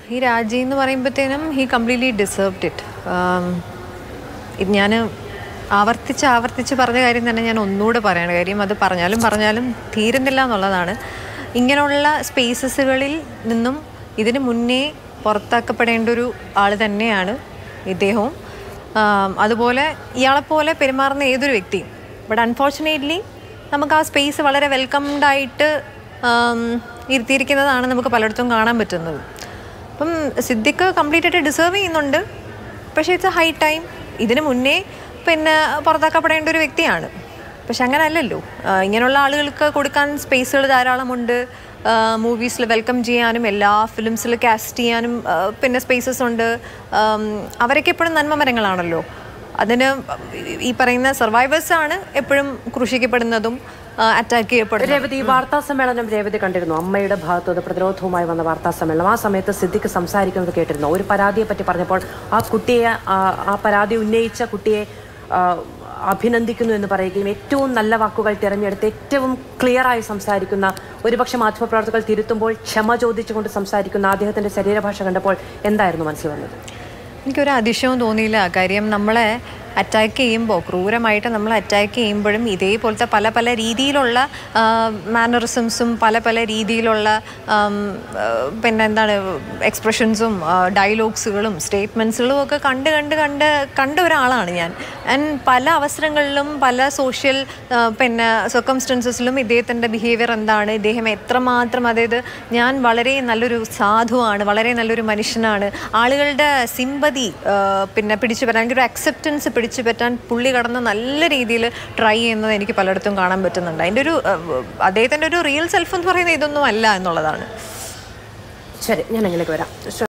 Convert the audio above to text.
ഈ രാജി എന്ന് പറയുമ്പോഴത്തേനും ഹി കംപ്ലീറ്റ്ലി ഡിസേർവ്ഡ് ഇറ്റ് ഇത് ഞാൻ ആവർത്തിച്ച് ആവർത്തിച്ച് പറഞ്ഞ കാര്യം തന്നെ ഞാൻ ഒന്നുകൂടെ പറയണ കാര്യം അത് പറഞ്ഞാലും പറഞ്ഞാലും തീരുന്നില്ല എന്നുള്ളതാണ് ഇങ്ങനെയുള്ള സ്പേസസുകളിൽ നിന്നും ഇതിന് മുന്നേ പുറത്താക്കപ്പെടേണ്ട ഒരു ആൾ തന്നെയാണ് ഇദ്ദേഹവും ആം, അതുപോലെ ഇയാളെപ്പോലെ പെരുമാറുന്ന ഏതൊരു വ്യക്തിയും ബട്ട് അൺഫോർച്ചുനേറ്റ്ലി നമുക്ക് ആ സ്പേസ് വളരെ വെൽക്കംഡ് ആയിട്ട് ആം, ഇരുത്തിയിരിക്കുന്നതാണ് നമുക്ക് പലയിടത്തും കാണാൻ പറ്റുന്നത് അപ്പം സിദ്ദിഖ് കംപ്ലീറ്റ് ആയിട്ട് ഡിസേർവ് ചെയ്യുന്നുണ്ട് പക്ഷേ ഇറ്റ്സ് എ ഹൈ ടൈം ഇതിന് മുന്നേ പിന്നെ പുറത്താക്കപ്പെടേണ്ട ഒരു വ്യക്തിയാണ് പക്ഷെ അങ്ങനെ അല്ലല്ലോ ആ, ഇങ്ങനെയുള്ള ആളുകൾക്ക് കൊടുക്കാൻ സ്പേസുകൾ ധാരാളമുണ്ട് മൂവീസിൽ വെൽക്കം ചെയ്യാനും എല്ലാ ഫിലിംസിൽ കാസ്റ്റ് ചെയ്യാനും ആ, പിന്നെ സ്പേസസ് ഉണ്ട് ആം, അവരൊക്കെ എപ്പോഴും നന്മ മരങ്ങളാണല്ലോ അതിന് ഈ പറയുന്ന സർവൈവേഴ്സ് ആണ് എപ്പോഴും ക്രൂശിക്കപ്പെടുന്നതും അറ്റാക്ക് ചെയ്യപ്പെടുന്നതും രേവതി ഈ വാർത്താ സമ്മേളനം രേവതി കണ്ടിരുന്നു അമ്മയുടെ ഭാഗത്തു നിന്ന് പ്രതിരോധവുമായി വന്ന വാർത്താ സമ്മേളനം ആ സമയത്ത് സിദ്ദിഖ് സംസാരിക്കുന്നത് കേട്ടിരുന്നു ഒരു പരാതിയെ പറ്റി പറഞ്ഞപ്പോൾ ആ കുട്ടിയെ ആ- ആ പരാതി ഉന്നയിച്ച കുട്ടിയെ ആ, അഭിനന്ദിക്കുന്നു എന്ന് പറയുകയും ഏറ്റവും നല്ല വാക്കുകൾ തിരഞ്ഞെടുത്ത് ഏറ്റവും ക്ലിയറായി സംസാരിക്കുന്ന ഒരുപക്ഷെ മാധ്യമപ്രവർത്തകർ തിരുത്തുമ്പോൾ ക്ഷമ ചോദിച്ചുകൊണ്ട് സംസാരിക്കുന്ന അദ്ദേഹത്തിന്റെ ശരീരഭാഷ കണ്ടപ്പോൾ എന്തായിരുന്നു മനസ്സിൽ വന്നത് എനിക്കൊരു അതിശയവും തോന്നിയില്ല കാര്യം നമ്മളെ അറ്റാക്ക് ചെയ്യുമ്പോൾ ക്രൂരമായിട്ട് നമ്മൾ അറ്റാക്ക് ചെയ്യുമ്പോഴും ഇതേപോലത്തെ പല പല രീതിയിലുള്ള മാനറിസംസും പല പല രീതിയിലുള്ള ആം, ആ, പിന്നെ എന്താണ് എക്സ്പ്രഷൻസും ഡയലോഗ്സുകളും സ്റ്റേറ്റ്മെൻറ്റ്സുകളും ഒക്കെ കണ്ട് കണ്ട് കണ്ട് കണ്ട ഒരാളാണ് ഞാൻ ആൻഡ് പല അവസരങ്ങളിലും പല സോഷ്യൽ പിന്നെ സർക്കംസ്റ്റൻസസിലും ഇദ്ദേഹത്തിൻ്റെ ബിഹേവിയർ എന്താണ് ഇദ്ദേഹം എത്രമാത്രം അതായത് ഞാൻ വളരെ നല്ലൊരു സാധുവാണ് വളരെ നല്ലൊരു മനുഷ്യനാണ് ആളുകളുടെ സിമ്പതി പിന്നെ പിടിച്ചു പറ്റാൻ എനിക്ക് ഒരു അക്സെപ്റ്റൻസ് പിടിച്ചു പറ്റാൻ പുള്ളി കടന്ന് നല്ല രീതിയിൽ ട്രൈ ചെയ്യുന്നത് എനിക്ക് പലയിടത്തും കാണാൻ പറ്റുന്നുണ്ട് അതിൻ്റെ ഒരു ആ, അദ്ദേഹത്തിൻ്റെ ഒരു റിയൽ സെൽഫ് എന്ന് പറയുന്നത് ഇതൊന്നും അല്ല എന്നുള്ളതാണ് ശരി ഞാൻ അങ്ങനെയൊക്കെ വരാം